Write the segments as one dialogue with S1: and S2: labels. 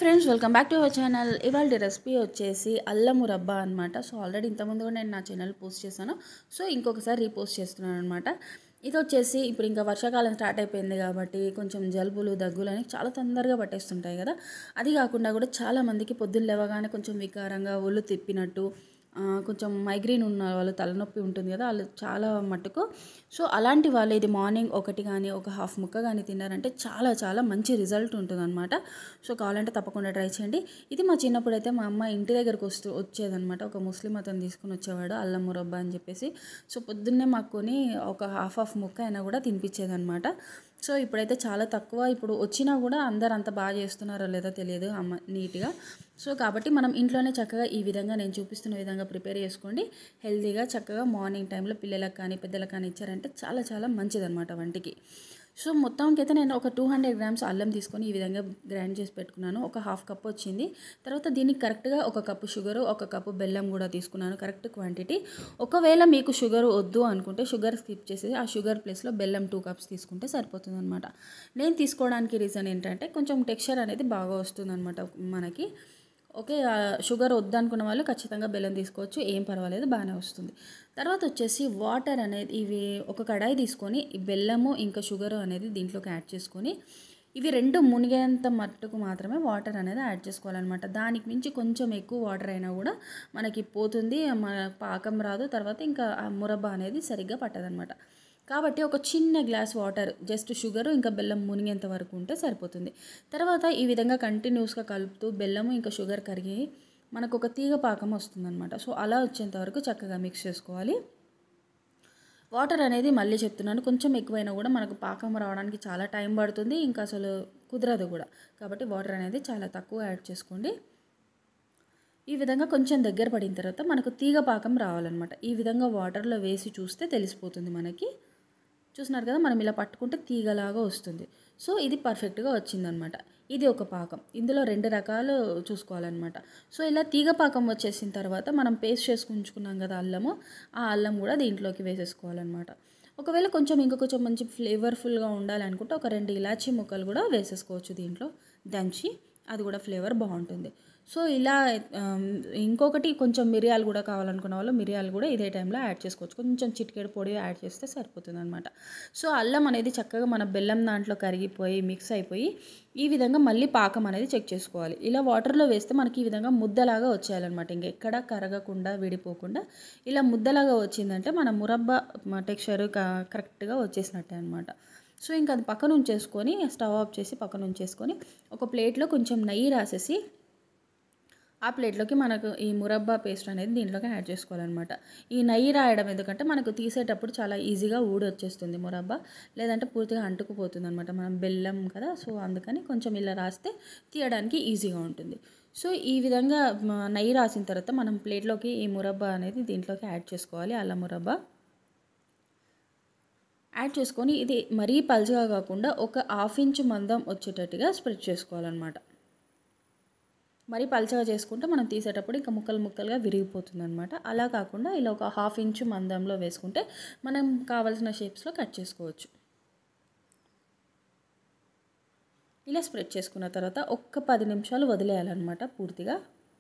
S1: friends welcome back to our channel ఇవాళ recipe వచ్చేసి అల్లం మురబ్బా అనమాట సో ఆల్రెడీ ఇంతకుముందు కూడా నేను నా ఛానల్ పోస్ట్ చేశాను సో ఇంకొకసారి రీపోస్ట్ చేస్తున్నాను అనమాట ఇది వచ్చేసి ఇప్పుడు ఇంకా వర్షాకాలం స్టార్ట్ అయిపోయింది కాబట్టి కొంచెం జలుబులు దగ్గులు అని చాలా తొందరగా పట్టేస్తుంటాయి కదా అది కాకుండా కూడా చాలా మందికి పొద్దున్న లేవగానే కొంచెం వికారంగా ఒళ్ళు తిప్పినట్టు ఆ, కొంచెం మైగ్రేన్ ఉన్న వాళ్ళు తలనొప్పి ఉంటుంది కదా వాళ్ళు చాలా మట్టుకు సో అలాంటి వాళ్ళు ఇది మార్నింగ్ ఒకటి కానీ ఒక హాఫ్ ముక్క కానీ తిన్నారంటే చాలా చాలా మంచి రిజల్ట్ ఉంటుందన్నమాట సో కావాలంటే తప్పకుండా ట్రై చేయండి ఇది మా చిన్నప్పుడు అయితే మా అమ్మ ఇంటి దగ్గరకు వస్తూ వచ్చేదనమాట ఒక ముస్లిం అతను తీసుకుని వచ్చేవాడు అల్లం మురబ్బా అని చెప్పేసి సో పొద్దున్నే మాకు కొని ఒక హాఫ్ హాఫ్ ముక్క అయినా కూడా తినిపించేదనమాట సో ఇప్పుడైతే చాలా తక్కువ ఇప్పుడు వచ్చినా కూడా అందరు అంత బాగా చేస్తున్నారో లేదో తెలియదు అమ్మ నీట్గా సో కాబట్టి మనం ఇంట్లోనే చక్కగా ఈ విధంగా నేను చూపిస్తున్న విధంగా ప్రిపేర్ చేసుకోండి హెల్తీగా చక్కగా మార్నింగ్ టైంలో పిల్లలకు కానీ పెద్దలకు కానీ ఇచ్చారంటే చాలా చాలా మంచిదన్నమాట వంటికి సో మొత్తానికి అయితే నేను ఒక టూ హండ్రెడ్ గ్రామ్స్ అల్లం తీసుకొని ఈ విధంగా గ్రైండ్ చేసి పెట్టుకున్నాను ఒక హాఫ్ కప్ వచ్చింది తర్వాత దీనికి కరెక్ట్గా ఒక కప్పు షుగరు ఒక కప్పు బెల్లం కూడా తీసుకున్నాను కరెక్ట్ క్వాంటిటీ ఒకవేళ మీకు షుగర్ వద్దు అనుకుంటే షుగర్ స్కిప్ చేసి ఆ షుగర్ ప్లేస్లో బెల్లం టూ కప్స్ తీసుకుంటే సరిపోతుంది అనమాట నేను తీసుకోవడానికి రీజన్ ఏంటంటే కొంచెం టెక్స్చర్ అనేది బాగా వస్తుంది మనకి ఓకే ఆ, షుగర్ వద్దనుకున్న వాళ్ళు ఖచ్చితంగా బెల్లం తీసుకోవచ్చు ఏం పర్వాలేదు బాగానే వస్తుంది తర్వాత వచ్చేసి వాటర్ అనేది ఇవి ఒక కడాయి తీసుకొని ఈ బెల్లము ఇంకా షుగర్ అనేది దీంట్లోకి యాడ్ చేసుకొని ఇవి రెండు మునిగేంత మట్టుకు మాత్రమే వాటర్ అనేది యాడ్ చేసుకోవాలన్నమాట దానికి మించి కొంచెం ఎక్కువ వాటర్ అయినా కూడా మనకి పోతుంది మన పాకం రాదు తర్వాత ఇంకా ఆ మురబ్బా అనేది సరిగ్గా పట్టదనమాట కాబట్టి ఒక చిన్న గ్లాస్ వాటర్ జస్ట్ షుగర్ ఇంకా బెల్లం మునిగేంత వరకు ఉంటే సరిపోతుంది తర్వాత ఈ విధంగా కంటిన్యూస్గా కలుపుతూ బెల్లము ఇంకా షుగర్ కరిగి మనకు ఒక తీగ పాకం వస్తుందన్నమాట సో అలా వచ్చేంత వరకు చక్కగా మిక్స్ చేసుకోవాలి వాటర్ అనేది మళ్ళీ చెప్తున్నాను కొంచెం ఎక్కువైనా కూడా మనకు పాకం రావడానికి చాలా టైం పడుతుంది ఇంకా అసలు కుదరదు కూడా కాబట్టి వాటర్ అనేది చాలా తక్కువ యాడ్ చేసుకోండి ఈ విధంగా కొంచెం దగ్గర పడిన తర్వాత మనకు తీగ పాకం రావాలన్నమాట ఈ విధంగా వాటర్లో వేసి చూస్తే తెలిసిపోతుంది మనకి చూస్తున్నారు కదా మనం ఇలా పట్టుకుంటే తీగలాగా వస్తుంది సో ఇది పర్ఫెక్ట్గా వచ్చిందనమాట ఇది ఒక పాకం ఇందులో రెండు రకాలు చూసుకోవాలన్నమాట సో ఇలా తీగ పాకం వచ్చేసిన తర్వాత మనం పేస్ట్ చేసి ఉంచుకున్నాం కదా అల్లము ఆ అల్లం కూడా దీంట్లోకి వేసేసుకోవాలన్నమాట ఒకవేళ కొంచెం ఇంకా కొంచెం మంచి ఫ్లేవర్ఫుల్గా ఉండాలనుకుంటే ఒక రెండు ఇలాచీ ముక్కలు కూడా వేసేసుకోవచ్చు దీంట్లో దంచి అది కూడా ఫ్లేవర్ బాగుంటుంది సో ఇలా ఆమ్, ఇంకొకటి కొంచెం మిరియాలు కూడా కావాలనుకున్న వాళ్ళు మిరియాలు కూడా ఇదే టైంలో యాడ్ చేసుకోవచ్చు కొంచెం చిటికెడు పొడి యాడ్ చేస్తే సరిపోతుంది అనమాట సో అల్లం అనేది చక్కగా మన బెల్లం దాంట్లో కరిగిపోయి మిక్స్ అయిపోయి ఈ విధంగా మళ్ళీ పాకం అనేది చెక్ చేసుకోవాలి ఇలా వాటర్లో వేస్తే మనకి ఈ విధంగా ముద్దలాగా వచ్చేయాలన్నమాట ఇంకెక్కడ కరగకుండా విడిపోకుండా ఇలా ముద్దలాగా వచ్చిందంటే మన మురబ్బా టెక్స్చర్ కరెక్ట్గా వచ్చేసినట్టే అనమాట సో ఇంకా అది పక్కన ఉంచేసుకొని స్టవ్ ఆఫ్ చేసి పక్కన ఉంచేసుకొని ఒక ప్లేట్లో కొంచెం నెయ్యి రాసేసి ఆ ప్లేట్లోకి మనకు ఈ మురబ్బా పేస్ట్ అనేది దీంట్లోకి యాడ్ చేసుకోవాలన్నమాట ఈ నెయ్యి రాయడం ఎందుకంటే మనకు తీసేటప్పుడు చాలా ఈజీగా ఊడి వచ్చేస్తుంది మురబ్బా లేదంటే పూర్తిగా అంటుకుపోతుంది అనమాట మనం బెల్లం కదా సో అందుకని కొంచెం ఇలా రాస్తే తీయడానికి ఈజీగా ఉంటుంది సో ఈ విధంగా మ, నెయ్యి రాసిన తర్వాత మనం ప్లేట్లోకి ఈ మురబ్బా అనేది దీంట్లోకి యాడ్ చేసుకోవాలి అల్లం మురబ్బా యాడ్ చేసుకొని ఇది మరీ పలుచగా కాకుండా ఒక హాఫ్ ఇంచ్ మందం వచ్చేటట్టుగా స్ప్రెడ్ చేసుకోవాలన్నమాట మరీ పలుచగా చేసుకుంటే మనం తీసేటప్పుడు ఇంకా ముక్కలు ముక్కలుగా విరిగిపోతుంది అనమాట అలా కాకుండా ఇలా ఒక హాఫ్ ఇంచ్ మందంలో వేసుకుంటే మనం కావాల్సిన షేప్స్లో కట్ చేసుకోవచ్చు ఇలా స్ప్రెడ్ చేసుకున్న తర్వాత ఒక్క పది నిమిషాలు వదిలేయాలన్నమాట పూర్తిగా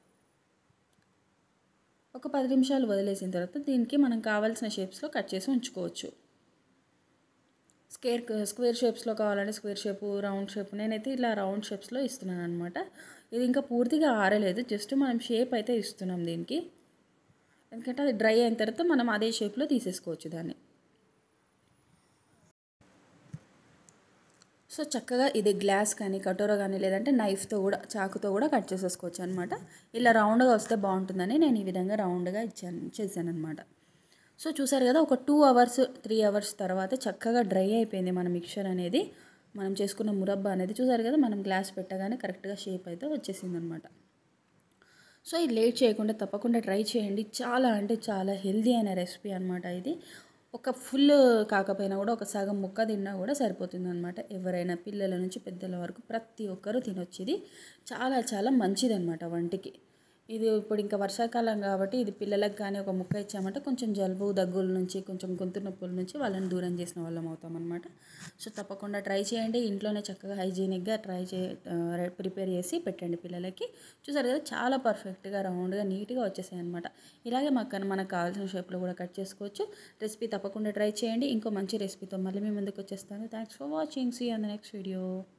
S1: ఒక పది నిమిషాలు వదిలేసిన తర్వాత దీనికి మనం కావాల్సిన షేప్స్లో కట్ చేసి ఉంచుకోవచ్చు స్క్వేర్ స్క్వేర్ షేప్స్లో కావాలంటే స్క్వేర్ షేప్ రౌండ్ షేప్ నేనైతే ఇలా రౌండ్ షేప్స్లో ఇస్తున్నాను అనమాట ఇది ఇంకా పూర్తిగా ఆరలేదు జస్ట్ మనం షేప్ అయితే ఇస్తున్నాం దీనికి ఎందుకంటే అది డ్రై అయిన తర్వాత మనం అదే షేప్లో తీసేసుకోవచ్చు దాన్ని సో చక్కగా ఇది గ్లాస్ కానీ కటోరా కానీ లేదంటే నైఫ్తో కూడా చాకుతో కూడా కట్ చేసేసుకోవచ్చు అనమాట ఇలా రౌండ్గా వస్తే బాగుంటుందని నేను ఈ విధంగా రౌండ్గా ఇచ్చాను చేశాను అనమాట సో చూసారు కదా ఒక టూ అవర్స్ త్రీ అవర్స్ తర్వాత చక్కగా డ్రై అయిపోయింది మన మిక్చర్ అనేది మనం చేసుకున్న మురబ్బా అనేది చూసారు కదా మనం గ్లాస్ పెట్టగానే కరెక్ట్గా షేప్ అయితే వచ్చేసింది అనమాట సో ఇది లేట్ చేయకుండా తప్పకుండా ట్రై చేయండి చాలా అంటే చాలా హెల్దీ అయిన రెసిపీ అనమాట ఇది ఒక ఫుల్ కాకపోయినా కూడా ఒక సగం ముక్క తిన్నా కూడా సరిపోతుంది అనమాట ఎవరైనా పిల్లల నుంచి పెద్దల వరకు ప్రతి ఒక్కరూ తినొచ్చు ఇది చాలా చాలా మంచిది అనమాట వంటికి ఇది ఇప్పుడు ఇంకా వర్షాకాలం కాబట్టి ఇది పిల్లలకు కానీ ఒక ముక్క ఇచ్చామంటే కొంచెం జలుబు దగ్గుల నుంచి కొంచెం గొంతు నొప్పుల నుంచి వాళ్ళని దూరం చేసిన వాళ్ళం అవుతాం అనమాట సో తప్పకుండా ట్రై చేయండి ఇంట్లోనే చక్కగా హైజీనిక్గా ట్రై చే ప్రిపేర్ చేసి పెట్టండి పిల్లలకి చూసారు కదా చాలా పర్ఫెక్ట్గా రౌండ్గా నీట్గా వచ్చేసాయి అనమాట ఇలాగే మాకు మనకు కావాల్సిన షేప్లో కూడా కట్ చేసుకోవచ్చు రెసిపీ తప్పకుండా ట్రై చేయండి ఇంకో మంచి రెసిపీతో మళ్ళీ మీ ముందుకు వచ్చేస్తాను thanks for watching see on the next video